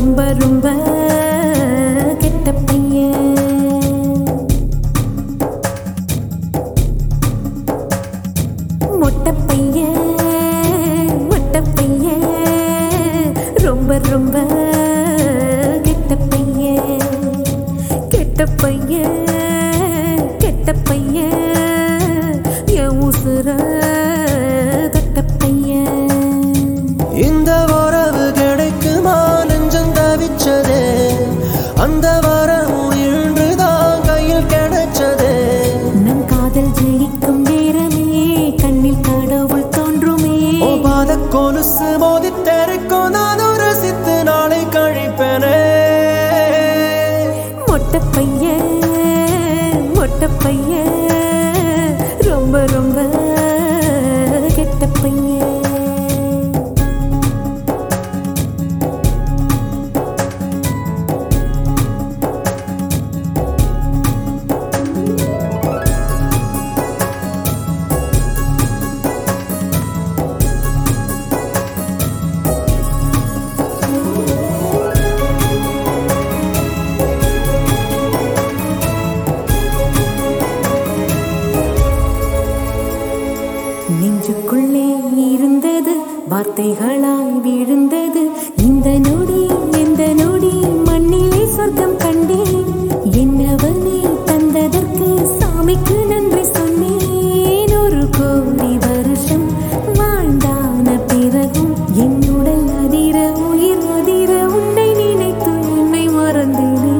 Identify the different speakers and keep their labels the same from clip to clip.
Speaker 1: ரொம்ப ரொம்ப கெட்ட பையன் மொட்டை பையன் மொட்டை பையன் ரொம்ப ரொம்ப கெட்ட பையன் கெட்ட பையன் கெட்ட பையன் என் உசுர கட்ட பையன்
Speaker 2: இந்த உறவு கிடைக்குமா நெஞ்சம் தவிச்சதே அந்த வரமும் இன்றுதான் கையில் கிடைச்சதே
Speaker 1: நம் காதல் ஜெயிக்கும் நேரமே கண்ணில் கடவுள் தோன்றுமே
Speaker 2: ஓ பாத கொலுசு மோதி தெருக்கும் நானும் ரசித்து நாளை கழிப்பேனே
Speaker 1: மொட்டை பையன் மொட்டை பையன் ரொம்ப ரொம்ப கெட்ட பையன் நெஞ்சுக்குள்ளே இருந்தது வார்த்தைகளாய் விழுந்தது இந்த நொடி எந்த நொடி மண்ணிலே சொர்க்கம் கண்டேன் என்னவனே தந்ததற்கு சாமிக்கு நன்றி சொன்னேன் ஒரு கோடி வருஷம் வாழ்ந்தான பிறகும் என்னுடல் அதிர உயிர் அதிர உன்னை நினைத்து என்னை மறந்தேனே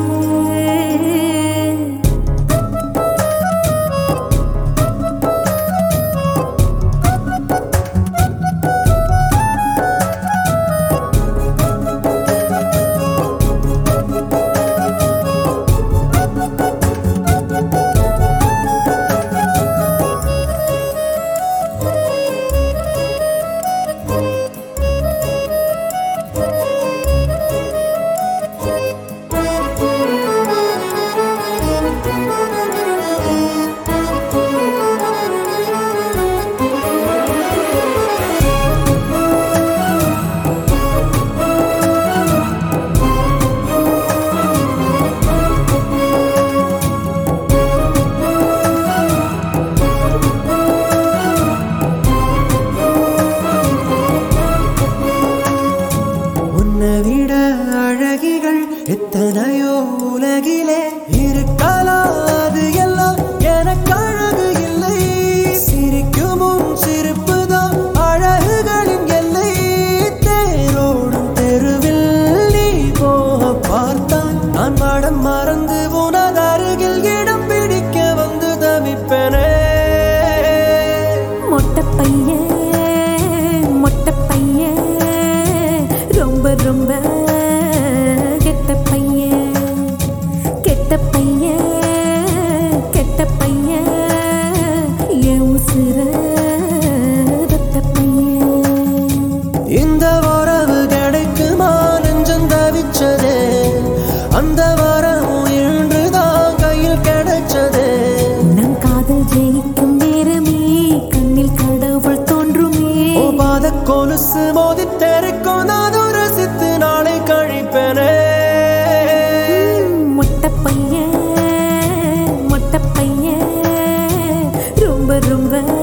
Speaker 2: உன்னை விட அழகிகள் எத்தனையோ உலகிலே இருக்கலாம் அது எல்லாம் எனக்கு அழகு இல்லை சிரிக்கும் உன் சிரிப்புதான் அழகுகளின் எல்லை தேரோடும் தெருவில் நீ போக பார்த்தான் நான் மடம் மறந்து உனது அருகில் இடம் பிடிக்க வந்து தவிப்பனே
Speaker 1: மொட்டை பையன் மொட்டை பையன் ரொம்ப ரொம்ப கெட்ட பையன் கெட்ட பையன் கெட்ட பையன் என் உசுர கெட்ட பையன்
Speaker 2: இந்த உறவு கிடைக்குமா நெஞ்சம் தவிச்சதே அந்த வரமும் இன்றுதான் கையில் கிடைச்சதே
Speaker 1: நம் காதல் ஜெயிக்கும் நேரமே கண்ணில் கடவுள் தோன்றுமே
Speaker 2: ஓ பாத கொலுசு மோதி தெருக்கும் நானும் ரசித்து நாளை கழிப்பேனே
Speaker 1: மொட்டை பையன் மொட்டை பையன் ரொம்ப ரொம்ப